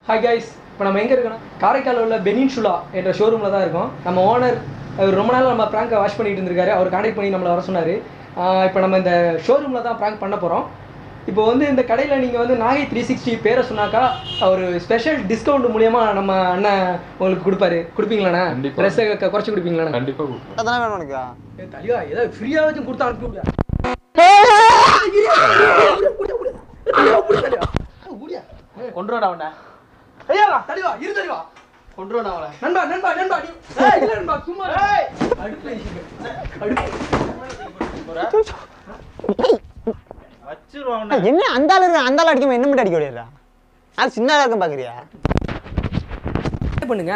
Hi guys இப்போ நம்ம எங்கே இருக்கோம் காரைக்கால் உள்ள பெனின்சுலா என்ற ஷோரூமில் தான் இருக்கோம் நம்ம ஓனர் ரொம்ப நாள் நம்ம ப்ராங்கை வாஷ் பண்ணிட்டு இருந்திருக்காரு அவர் கான்டாக்ட் பண்ணி நம்மளை வர சொன்னார் இப்போ நம்ம இந்த ஷோரூமில் தான் ப்ராங்க் பண்ண போகிறோம் இப்போ வந்து இந்த கடையில் நீங்கள் வந்து நாகை த்ரீ சிக்ஸ்டி பேரை சொன்னாக்கா ஒரு ஸ்பெஷல் டிஸ்கவுண்ட் மூலியமா நம்ம அண்ணன் உங்களுக்கு கொடுப்பாரு கொடுப்பீங்களாண்ணா கண்டிப்பா. ட்ரெஸ்ஸை குறைச்சி கொடுப்பீங்களாண்ணா கண்டிப்பா கூப்பிடுறேன் அதானே வேணும் உனக்கு ஏ, தலைவா ஏதாவது ஃப்ரீயாக வச்சு கொடுத்தா அனுப்பி விடுயா கொண்டுடா அவனை ஐயா தலைவா இரு தலைவா கொண்டுடா அவனை நண்பா நண்பா நண்பா நீ ஏய் இல்ல நண்பா சும்மா ஏய் அடுப்புல அடுப்பு வச்சிருவான் அவனை என்ன அந்த ஆள் இருக்க அந்த ஆள் அடிக்காம என்ன மட்டும் அடிக்க முடியாதா அது சின்ன ஆளா இருக்கும் பாக்குறியா என்ன பண்ணுங்க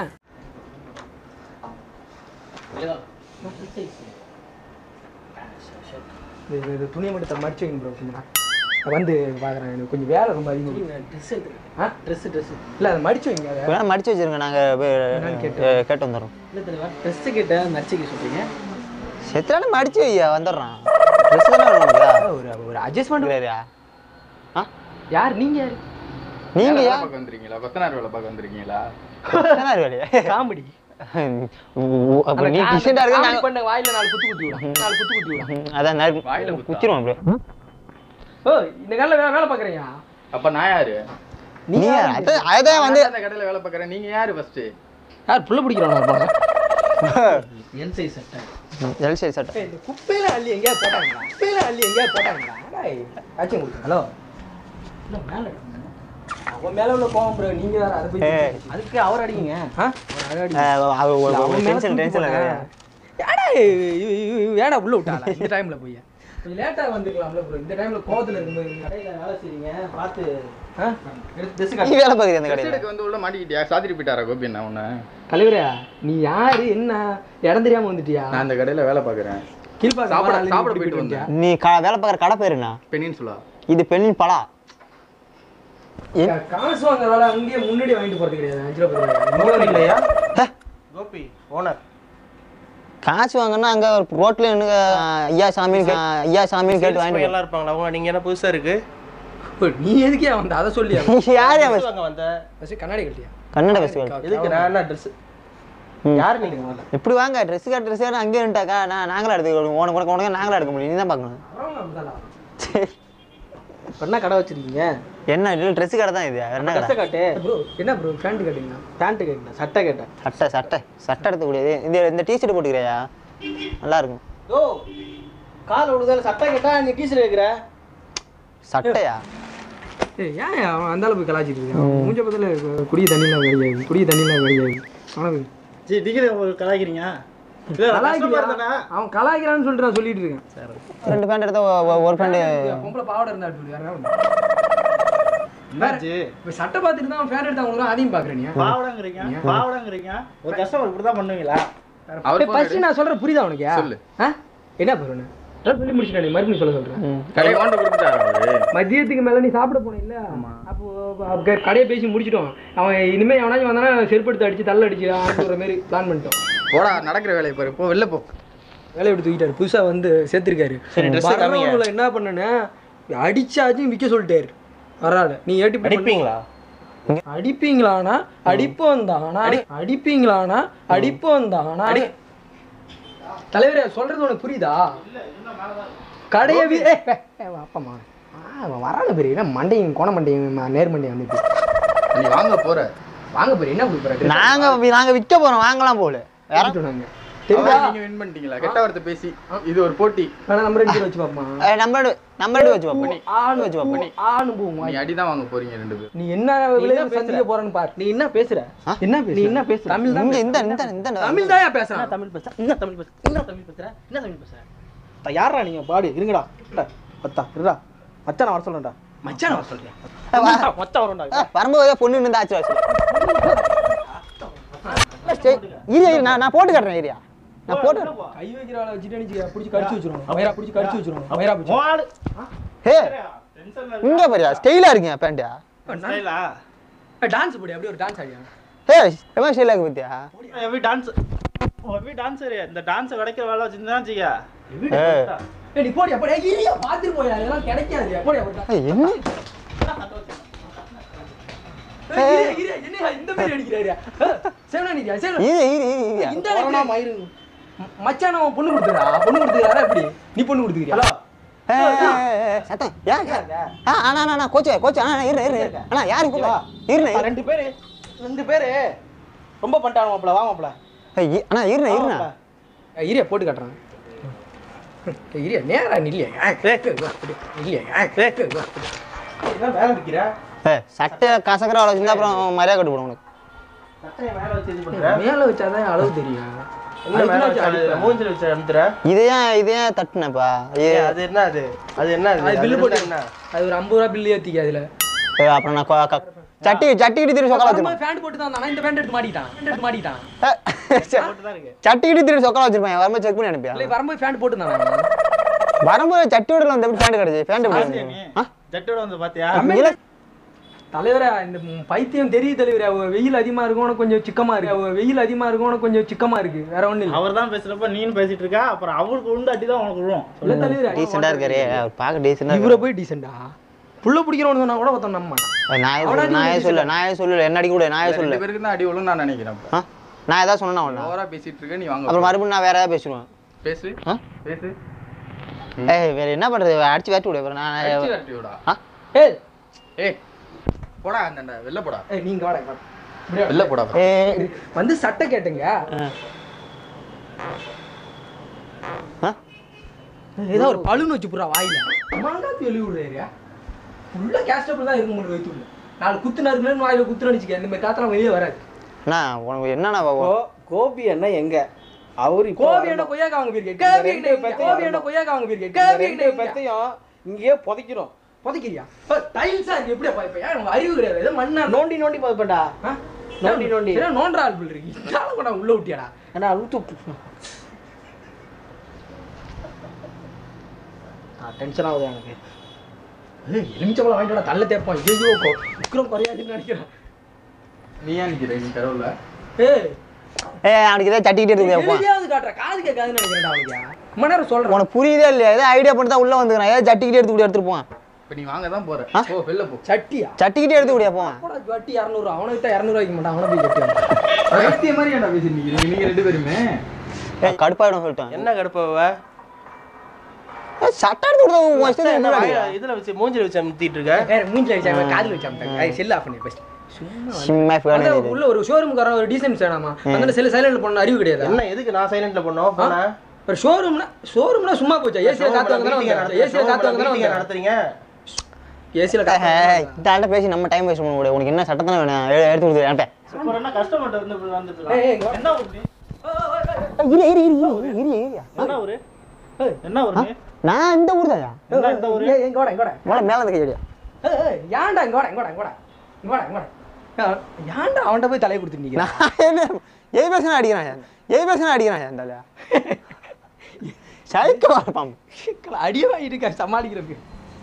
இது- இது- இது துணியை மட்டும் த- மடிச்சு வைங்க ப்ரோ கொஞ்சம் நான் வந்து பார்க்குறேன் எனக்கு கொஞ்சம் வேலை ரொம்ப அதிகம் ட்ரெஸ் ஆ ட்ரெஸ் ட்ரெஸ் இல்லை அதை மடிச்சு வைங்க அதை வேணா மடிச்சு வச்சிருங்க நாங்க போய், என்னன்னு கேட்டு. அஹ், கேட்டு வந்துடுறோம் இல்லை தெரியவா ட்ரெஸ் கிட்ட நச்சுக்க சொல்றீங்க செத்துறானே மடிச்சு வையா வந்துடுறான் ட்ரெஸ் தானே வேணும் உனக்கு ஒரு ஒரு அட்ஜஸ்ட்மெண்ட் இல்லையா ஆ யார் நீங்க யார் நீங்க வேலை யா பார்க்க வந்திருக்கீங்களா கொத்தனார் வேலை பார்க்க வந்திருக்கீங்களா கொத்தனார் வேலையா காமெடி அப்ப நீ டிசெண்டா இருக்க நாங்க பண்ண வாயில நாலு குத்து குத்தி விடும் நாலு குத்து குத்தி விடும் ம், அதான் நான் வாயில குத்தா? குத்திருவோம் ப்ரோ ஓ இந்த காலில் வேலை வேலை பார்க்குறீங்க அப்ப நான் யாரு நீ யார்? அதான் அதான் வந்து நான் அந்த கடையில வேலை பார்க்கறேன் நீங்க யாரு ஃபர்ஸ்ட் யார் புள்ள பிடிக்கிறவனா இருப்பாங்க என் சைஸ் சட்டை எல் சைஸ் சட்டை இந்த குப்பையில அள்ளி எங்கேயா போட்டாங்களா குப்பையில அள்ளி எங்கேயா போட்டாங்களா ஆச்சும் கொடுத்து ஹலோ இல்லை மேலே அவன் மேல உள்ள கோவம் ப்ரோ நீங்க வேற அதை போய் ஏய். அதுக்கு அவர் அடிங்க ஆ? அவன் அடி. அஹ், அவ ஒரு இல்ல, அவன் மேல டென்ஷன் தூக்கி டென்ஷன் போட்டேன். ஏடா இ- இ- இ- ஏடா உள்ள விட்டாளா இந்த டைம்ல போய் கொஞ்சம் லேட்டா வந்துக்கலாம்ல ப்ரோ இந்த டைம்ல கோவத்துல இருக்கும்போது கடையில் வேலை செய்றீங்க பார்த்து ஆ? ட்ரெஸ் நீ காட்டு வேலை பார்க்குறியா அந்த ட்ரெஸ் கடையில எடுக்க வந்து உள்ள மாட்டிக்கிட்டியா சாத்திரி போயிட்டாரா கோபி என்ன உன்ன தலைவரா நீ யாரு என்ன இடம் தெரியாம வந்துட்டியா நான் அந்த கடையில வேலை பார்க்கறேன் கீழ்பாக்க சாப்பிட- மலை அள்ளி சாப்பிட இப்படி போயிட்டு வந்தியா? நீ க- வேலை பார்க்குற கடை பேர் என்ன பெனின்சுலா இது பெண்ணின் பலா காசு வாங்க வேலை அங்கேயே முன்னாடி வாங்கிட்டு போறது கிடையாது அஞ்சு ரூபா போடுறது. மூலம் இல்லையா கோபி ஓனர் காசு வாங்கினா அங்க ஒரு ரோட்ல நின்னு அஹ், ஐயா சாமின்னு கே- ஐயா சாமின்னு கேட்டு வாங்கிட்டு எல்லாம் இருப்பாங்களா அவங்க நீங்க என்ன புதுசா இருக்கு ஓ, நீ எதுக்கே வந்த அதை சொல்லியா போ. நீ யார் அவன்? வாங்க வந்த ஃபர்ஸ்ட் கண்ணாடி கட்டியா கன்னட ஃபெஸ்டிவல் எதுக்கு நான் என்ன ட்ரெஸ் யாரு நீங்க முதல்ல எப்படி வாங்க ட்ரெஸ் கட் ட்ரெஸ் அங்கே இருந்துட்டாக்கா நான் நாங்களும் எடுத்துக்கணும் உனக்கு உனக்கு உனக்கு நாங்களும் எடுக்க முடியும் நீ தான் பார்க்கணும் அப்புறம் அப்படிதானா? இப்ப என்ன கடை வச்சிருக்கீங்க என்ன இல்லை ட்ரெஸ் கடை தான் இது வேற என்ன ட்ரெஸ்ஸை கடை காட்டு ப்ரோ என்ன ப்ரோ பேண்ட் கட்டிங்களா பேண்ட் கேட்டேன் சட்டை கேட்டேன் சட்டை சட்டை சட்டை எடுத்துக்கூடியது இந்த இந்த டிஷர்ட் போட்டுக்கிறியா நல்லா இருக்கும் ஓ கால் விடுதல சட்டை கேட்டா நீ டீசர் கேக்குற சட்டையா ஏய் ஏன் அவன் அந்த அளவுக்கு கலாச்சிட்டு இருக்கான் மூஞ்ச பத்தில குடிய தண்ணிலாம் கிடையாது குடிய தண்ணிலாம் கிடையாது அவனுக்கு ஜி டிகிரி கலாய்க்கிறீங்க கலாய்க்கிறான். அவன் கலாய்க்கிறான்னு சொல்லிட்டு நான் சொல்லிட்டு இருக்கேன் ரெண்டு பேண்ட் எடுத்தா ஒ- ஒ- ஒரு பேண்ட் பொம்பளை பாவாடை இருந்தா எடுத்து விடு, வேற என்ன என்னாச்சு இப்போ சட்டை பார்த்துட்டு தான் ஃபேன் எடுத்து அவங்களுக்கு அதையும் பார்க்குறேன் நீ பாவடங்கிறீங்க பாவடங்கிறீங்க ஒரு கஸ்டமர் இப்படி தான் பண்ணுவீங்களா அவர் ஏய், first நான் சொல்ற புரியுதா உனக்கு சொல்லு. ஆ என்ன பேரு அதான் சொல்லி முடிச்சுட்டேன் மறுபடியும் சொல்ல சொல்றேன் கடையை வாண்ட கொடுத்துட்டாரா அவரு மதியத்துக்கு மேல நீ சாப்பிட போன இல்ல அப்போ அப்ப கடையை பேசி முடிச்சிட்டோம் அவன் இனிமே எவனாச்சும் வந்தானா செருப்படுத்து அடிச்சு தள்ள அடிச்சு ஆடுற மாதிரி பிளான் பண்ணிட்டோம் போடா நடக்கிற வேலையை பாரு போ வெளில போ வேலையை விட்டு தூக்கிட்டாரு புதுசா வந்து சேர்த்திருக்காரு சரி, dress காமிங்க. வர்றவங்கள என்ன பண்ணனே அடிச்சாச்சும் விற்க சொல்லிட்டாரு வரால நீ ஏட்டி அடிப்பீங்களா அடிப்பீங்களானா அடிப்போம் தானா அடிப்பீங்களானா அடிப்போம் தானா அடி தலைவரே சொல்றது உனக்கு புரியுதா கடைய வீ ஏ, ஏ, ஏ, அப்பமா வராத பெரிய என்ன மண்டையும் கோண மண்டையும் ம- நேர் மண்டையும் வந்துட்டு நீ வாங்க போற வாங்க பெரிய என்ன கொடுக்குற நாங்க நாங்க விற்க போறோம் வாங்கலாம் போல வேற சொன்னாங்க தெரியுதா அவரை நீங்க வின் பண்ணிட்டீங்களா கெட்ட வார்த்தை பேசி இது ஒரு போட்டி வேணா நம்ம ரெண்டு பேரும் வச்சு பாப்போமா அஹ், நம்ம எடு- நம்ம எடுத்து வச்சு பார்ப்போம் ஆணு வச்சு பார்ப்போம் ஆணு போவோம் நீ அடிதான் வாங்க போறீங்க ரெண்டு பேரும் நீ என்ன விளைவு சந்திக்க போறன்னு பாரு நீ என்ன பேசுற என்ன பேச நீ என்ன பேசுற தமிழ் தான் இங்க இந்த இந்த இந்த தமிழ் தான் பேசுறான் என்ன தமிழ் பேசுற என்ன தமிழ் பேசுற என்ன தமிழ் பேசுற என்ன தமிழ் பேசுற த- யார்ரா நீங்க பாடி இருங்கடா டா, பத்தா இருடா மச்சான் வர சொல்றேன்டா மச்சான் வர சொல்றேன் மச்சான் வரும்டா அஹ், வரும்போது பொண்ணு நின்று ஆச்சு வாசி இரு இரு நான் நான் போட்டு காட்டுறேன் ஏரியா நான் போட்டு காட்டுறேன். கை வைக்கிற ஆளை வச்சுட்டு அடிச்சு பிடிச்சி கடிச்சு வச்சிருவோம் வயிறா பிடிச்சி கடிச்சு வச்சிருவோம் வயிறா பிடிச்சி மோடு ஹே இங்க பாரியா ஸ்டைலா இருக்கீங்க பேண்ட்டா ஸ்டைலா டான்ஸ் போடி அப்படியே ஒரு டான்ஸ் ஆடியா ஹே எவ்வளோ ஸ்டைலா இருக்கு பத்தியா எவ்வி டான்ஸ் எவ்வி டான்ஸர் இந்த டான்ஸ் கிடைக்கிற வேலை வச்சிருந்தா வச்சுக்க ஏ ஏய் நீ போடி அப்படியே இல்லையா பாத்துட்டு போயா இதெல்லாம் கிடைக்காது போடி அப்படி ஏய், என்ன ஏய், இரு, இரு, என்னய்யா இந்த மாதிரி அடிக்கிறாரு சேவனா நீங்க சேவனா இரு இரு இரு இரு இந்த கொரோனா அளவுக்கு மயிரு ம- மச்சான் அவன் பொண்ணு கொடுத்துறா பொண்ணு கொடுத்துறாரா எப்படி நீ பொண்ணு கொடுத்துக்கிறியா ஹலோ ஏய், ஏய், ஏய், ஏய், சத்தம் யார் யார் ஆ அண்ணா அண்ணா, அண்ணா கோச்சு கோச்சு அண்ணா இரு இரு இரு. அண்ணா யாரு கூப்பிட இருண்ணே அப்பா, ரெண்டு பேரு ரெண்டு பேரு ரொம்ப பண்ணிட்டாங்க மாப்பிள வா மாப்பிள ஏய், இ- அண்ணா இருண்ணே இருண்ணே மாப்பிள. ஏய், இரியா போட்டு காட்டுறான் ஏய், இரியா நேரா நில்லையா இல்லையா என்ன வேலை வைக்கிற ஏய் சட்டை கசக்கிற அவ்வளோ வச்சிருந்தா அப்புறம் மரியாதை கட்டு போடும் உனக்கு சட்டையை மேல வச்சு இது பண்ற மேல வச்சாதான் அளவு தெரியும் என்ன மேல வச்சு அழுத்துற? மூஞ்சில வச்சு அழுத்துற இதை ஏன் இதை ஏன் தட்டுனப்பா ஏ ஏய், அது என்ன அது அது என்ன அது அது அது பில்லு போட்டு என்ன அது ஒரு ஐம்பது ரூபா பில்லு ஏத்திக்க அதுல ஏய், அப்புறம் நான் கொ- க- சட்டி சட்டிக்கிட்டு திரும்பி சொக்கா வச்சிருப்பேன் ஃபேன் போட்டு தான் வந்தானா இந்த பேண்ட் எடுத்து மாட்டிட்டான் பேண்ட் எடுத்து மாட்டிட்டான் போட்டுதான் இருக்கு சட்டிக்கிட்டு திரும்பி சொக்கா வச்சிருப்பேன் வரும்போது செக் பண்ணி அனுப்பியா இல்லை வரும்போது ஃபேன் போட்டு இருந்தான் வரும்போது சட்டியோட வந்து எப்படி பேண்ட் கிடைச்சு பேண்ட் எப்படி ஆ? ஜட்டோட வந்து பாத்தியா இல்ல. தலைவரா இந்த ம், பைத்தியம் தெரியுது தலைவரா அவ வெயில் அதிகமா இருக்கும் உனக்கு கொஞ்சம் சிக்கமா இருக்கு அவ வெயில் அதிகமா இருக்கும் உனக்கு கொஞ்சம் சிக்கமா இருக்கு வேற ஒண்ணு இல்ல அவர் தான் பேசுறப்ப நீனும் பேசிட்டு இருக்கா அப்புறம் அவருக்கு உண்டாட்டி தான் உனக்கு விழும் இல்ல தலைவரா டீசெண்டா இருக்காரு அவர் பார்க்க டீசெண்டா இவரை போய் டீசெண்டா புள்ள பிடிக்கிறவனு சொன்னா கூட ஒருத்தன் நம்ப மாட்டான் நான் எதுவும் சொல்லல, நான் ஏன் சொல்ல நான் ஏன் சொல்லல என்ன அடிக்க கூட நான் ஏன் ரெண்டு சொல்லல பேருக்கு தான் அடி விழும் நான் நினைக்கிறேன் ஆ? நான் ஏதாவது சொன்னா அவனா ஓவரா பேசிட்டு இருக்க நீ வாங்க அப்புறம் மறுபடியும் நான் வேற ஏதாவது பேசுவேன் பேசு ஆ? பேசு ஏய் வேற என்ன பண்றது அடிச்சு வெட்டி விடு அப்புறம் நான் அடிச்சு விரட்டி விடா ஆ? ஏய் ஏய் போடா அந்தாண்ட வெளில போடா ஏய், நீங்க வாடா இங்க வாடா. வெளில போடா ஏய் வந்து சட்டை கேட்டுங்க ஆ. ஆ? ஏதோ ஒரு பழுன்னு வச்சு புறா வாயில மாங்காத்து வெளிய விடுறாரு ஃபுல்லா கேஸ்டபிள் தான் இருக்க முடியும் வயிற்று உள்ள நாலு குத்து நறுக்குன்னு வாயில குத்து அடிச்சுக்க இந்த மாதிரி காத்தெல்லாம் வெளியே வராது அண்ணா உனக்கு என்னண்ணா கோ- கோபி அண்ணன் எங்க அவரு இப்போ கோபி என்ன கொய்யாக்கா வாங்க போயிருக்கேன் கோபி ரெண்டு என்ன பேத்தையும் கோபி என்ன கொய்யாக்கா வாங்க போயிருக்கேன் இந்த கோபி ரெண்டு என்ன பேத்தையும் இங்கேயே புதைக்கிறோம் புதைக்கிறியா டைல்ஸா இருக்கு எப்படியா பாய்ப்பா ஏன் உனக்கு அறிவு கிடையாது ஏதோ மண்ணா நோண்டி நோண்டி புதைப்பேன்டா ஆ? நோண்டி, நோண்டி. சரியா நோண்டா ஆள் பில் இருக்கு இதால கூட உள்ள விட்டியாடா அண்ணா அழுத்து டென்ஷன் ஆகுது எனக்கு ஏய், எலுமிச்சம்பழம் வாங்கிட்டு வாடா, தள்ள தேப்பான் ஐயோ விக்ரம் குறையாதுன்னு நினைக்கிறேன் நீ ஏன் நிக்கிற நீ கடவுள ஏய் ஏய் அவனுக்கு ஏதாவது சட்டிக்கிட்டே இருக்கு எழுதியாவது காட்டுற காது கேட்காதுன்னு நினைக்கிறேன்டா அவனுக்கு ரொம்ப நேரம் சொல்றேன் உனக்கு புரியுதே இல்லையா ஏதோ ஐடியா பண்ணி தான் உள்ள வந்துக்கிறான் ஏதாவது சட்டிக்கிட்டே எடுத்து கூட எடுத்துட்டு போவான் இப்ப நீ வாங்க தான் போற ஆ? போ வெளில போ சட்டியா சட்டிக்கிட்டே எடுத்து கூடியா போவான் போடா, வட்டி இரநூறு அவனை வித்தா இரநூறு வைக்க மாட்டான் அவனை போய் கட்டி வைத்திய மாதிரி என்ன பேசி நிக்கிறீங்க நீங்க ரெண்டு பேருமே ஏய், கடுப்பாயிடும் சொல்லிட்டான் என்ன கடுப்பாவ ஏய், சட்டை எடுத்து கொடுத்தா உன் இஷ்டத்துக்கு என்ன எப்படி வாயில அடிக்கிற? இதுல வச்சு மூஞ்சில வச்சு அமுத்திட்டு இருக்க வேற மூஞ்சில வச்சா காதுல வச்சாமட்டாங்க அது செல் ஆஃப் பண்ணி ஃபர்ஸ்ட் சும்மா வந்து- சும்மா ஃபேன் அதான் உள்ள ஒரு ஷோரூமுக்கு வர ஒரு டீசன்ஸ் வேணாமா அந்த செல் சைலண்ட் பண்ண அறிவு கிடையாது என்ன எதுக்கு நான் சைலண்ட்ல பண்ணோம் போன ஒரு ஷோரூம்னா ஷோரூம்னா சும்மா போச்சா ஏசியா காத்து வாங்க தானே ஏசியா காத்து வாங்க தானே நடத்துறீங்க ஏசியில காத்து ஏய், இந்த ஆள்கிட்ட பேசி நம்ம டைம் வேஸ்ட் பண்ண முடியாது உனக்கு என்ன சட்டத்தானே வேணும் எ- எடுத்து கொடுத்து அனுப்பேன் அப்புறம் என்ன கஷ்டப்பட்டு வந்து இப்படி வந்துட்டு ஏய், ஏய், இருக்கான்? என்ன ஊரு நீ? இரு இரு இரு இரு இரு இரு என்ன ஊரு என்ன ஊரு நீ? நான் இந்த ஊர் தான்யா என்ன இந்த ஊரு ஏய், இங்க வாடா, இங்க வாடா. மேல மேல இந்த கையடியா ஏய், ஏய், ஏன்டா இங்க வாடா, இங்க வாடா, இங்க வாடா. இங்க வாடா, இங்க வாடா. ஏன், ஏன்டா அவன்கிட்ட போய் தலையை கொடுத்துட்டு நிக்கிறேன் நான் என்ன ஏய் பேசுனா அடிக்கிறான் ஏய் பேசுனா அடிக்கிறான் இந்த ஆளு. சைக்கோ இருப்பான் அடியே வாங்கிட்டு இருக்காரு சமாளிக்கிறதுக்கு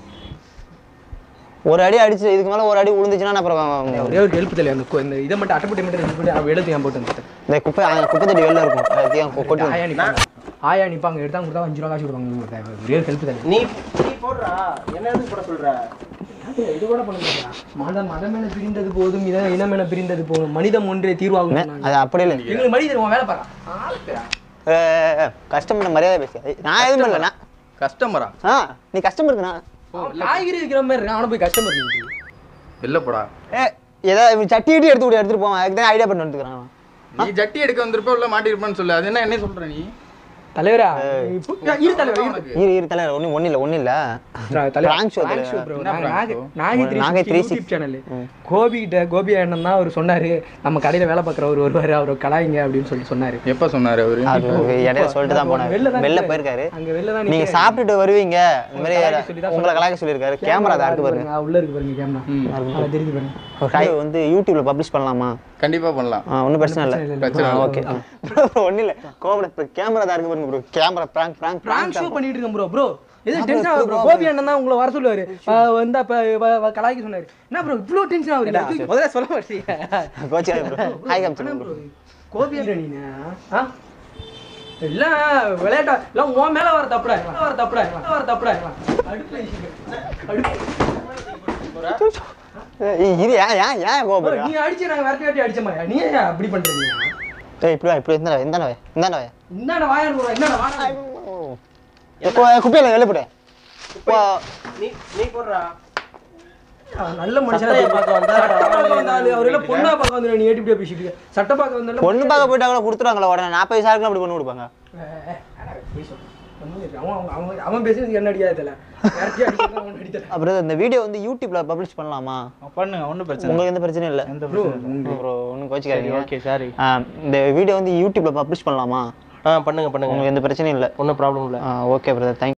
ஒரு அடி அடிச்சு இதுக்கு மேல ஒரு அடி விழுந்துச்சுன்னா நான் அப்புறம் ஒரே ஒரு ஹெல்ப் தெரியல அந்த கொ- இந்த இதை மட்டும் அட்டைப்பட்டி மட்டும் ரெடி பண்ணி அவன் எடுத்து ஏன் போட்டு வந்துட்டேன் இந்த குப்பை அங்க குப்பை தட்டி வெளில இருக்கும் அதையும் கொ- கொட்டி ஆயா நிப்பாங்க ஆயா நிப்பாங்க எடுத்தா கொடுத்தா அஞ்சு ரூபா காசு கொடுப்பாங்க ஒரே ஒரு ஹெல்ப் தெரியல நீ நீ போடுறா என்ன எதுக்கு போட சொல்ற இது கூட பண்ண முடியா மதம் மதம் என பிரிந்தது போதும் இன இனம் என பிரிந்தது போதும் மனிதம் ஒன்றே தீர்வாகும் சொன்னாங்க. அது அப்படி இல்லை எங்களுக்கு மனிதன் உன் வேலை பாரு ஆளு பேரா கஸ்டமர் மரியாதை பேசு நான் எதுவும் இல்லை நான் கஸ்டமரா ஆ நீ கஸ்டமருக்கு நான் அவன் காய்கறி விற்கிற மாதிரி இருக்கான் அவனை போய் கஸ்டமர் நீங்க வெளில போடா ஏ ஏதாவது இவன் சட்டி கிட்டி எடுத்து கூட எடுத்துட்டு போவான் அதுக்கு தான் ஐடியா பண்ணி வந்துக்கிறான் அவன். நீ ஜட்டி எடுக்க வந்திருப்ப உள்ள மாட்டிருப்பான்னு சொல்லு அது என்ன என்ன சொல்ற நீ தலைவரா இப்போ- இரு தலைவர் இரு. உனக்கு இரு இரு தலைவர் ஒன்றும் ஒன்றும் இல்லை ஒன்றும் இல்லை தலைவர், Prank show prank show தலைவர். bro. என்ன நாங்க- prank நாங்க- show? நாங்க நாங்க 360 360 யூடியூப் சேனல் கோபி கிட்ட கோபி அண்ணன் தான் அவர் சொன்னாரு நம்ம கடையில வேலை பார்க்குறவர் வருவாரு அவரை கலாய்ங்க அப்படின்னு சொல்லி சொன்னாரு எப்ப சொன்னாரு அவரு அது இடையில சொல்லிட்டு தான் போனாரு வெளில தான் வெளில நிக்கிறாரு. போயிருக்காரு அங்க வெளில தான் நீங்க நிக்கிறாரு. சாப்பிட்டுட்டு வருவீங்க இந்த மாதிரி கலாய்க்க சொல்லி தான் உங்களை கலாய்க்க சொல்லியிருக்காரு கேமரா தான் இருக்கு பாருங்க ஆ, உள்ள இருக்கு பாருங்க கேமரா அது தெரியுது பாருங்க ஒரு வந்து யூடியூப்ல பப்ளிஷ் பண்ணலாமா கண்டிப்பா பண்ணலாம் ஒன்றும் பிரச்சனை இல்லை பிரச்சனை இல்ல. ஓகே ஒன்றும் இல்லை கோபம் இப்போ கேமரா தான் இருக்கு பாருங்க bro camera prank prank prank show பண்ணிட்டு இருக்கேன் ப்ரோ ப்ரோ எது டென்ஷன் ஆகுது ப்ரோ கோபி அண்ணன் தான் உங்களை வர சொல்லுவாரு ஆ, வந்து அப்ப வ- வ- கலாய்க்க சொன்னாரு என்ன ப்ரோ இவ்ளோ டென்ஷன் ஆகுது முதல்ல சொல்ல மாட்டீங்க கோச்சி ப்ரோ ஹாய் அண்ணா காமிச்சு bro, கோபி அண்ணன் நீனு ஆ? எல்லாம் விளையாட்டா எல்லாம் உன் மேல வர தப்புடா வர தப்புடா வர தப்புடா அடுப்புல அடுப்பு ஏய், இது ஏன் ஏன் ஏன் கோபப்படுறா நீ அடிச்சு நாங்க விரட்டி விரட்டி அடிச்ச மாதிரி நீ ஏன் அப்படி பண்றீங்க ஏய் இப்படி வா இப்படி இருந்தா இந்தாண்ட வை இந்தாண்ட வை என்னடா வாயாடு போறா என்னடா வாடா இப்போ குப்பையில வெளிப்படு இப்போ நீ நீ போடுறா நல்ல மனுஷனா சட்டையை பார்க்க வந்தா சட்டை பார்க்க வந்தாரு அவர் எல்லாம் பொண்ணா பார்க்க வந்தாரு நீ ஏட்டி பேசிட்டு இருக்க. சட்டை பார்க்க வந்தாலும் பொண்ணு பார்க்க போயிட்டா கூட கொடுத்துருவாங்களா உடனே நாற்பது வயசாருக்குலாம் அப்படி பொண்ணு கொடுப்பாங்க அவன் அவன் அவன் அவன் பேசுறது என்ன அடிக்காது தெரியல விரட்டி அடிக்கிறது அவன் அடித்தல அப்புறம் இந்த வீடியோ வந்து யூடியூப்ல பப்ளிஷ் பண்ணலாமா பண்ணுங்க ஒன்றும் பிரச்சனை உங்களுக்கு எந்த பிரச்சனையும் இல்லை எந்த பிரச்சனை ப்ரோ ஒன்றும் கோச்சிக்காதீங்க ஓகே சாரி ஆ, இந்த வீடியோ வந்து யூடியூப்ல பப்ளிஷ் பண்ணலாமா ஆ பண்ணுங்க பண்ணுங்க உங்களுக்கு எந்த பிரச்சனையும் இல்லை ஒன்றும் ப்ராப்ளம் இல்லை ஓகே பிரதர் தேங்க்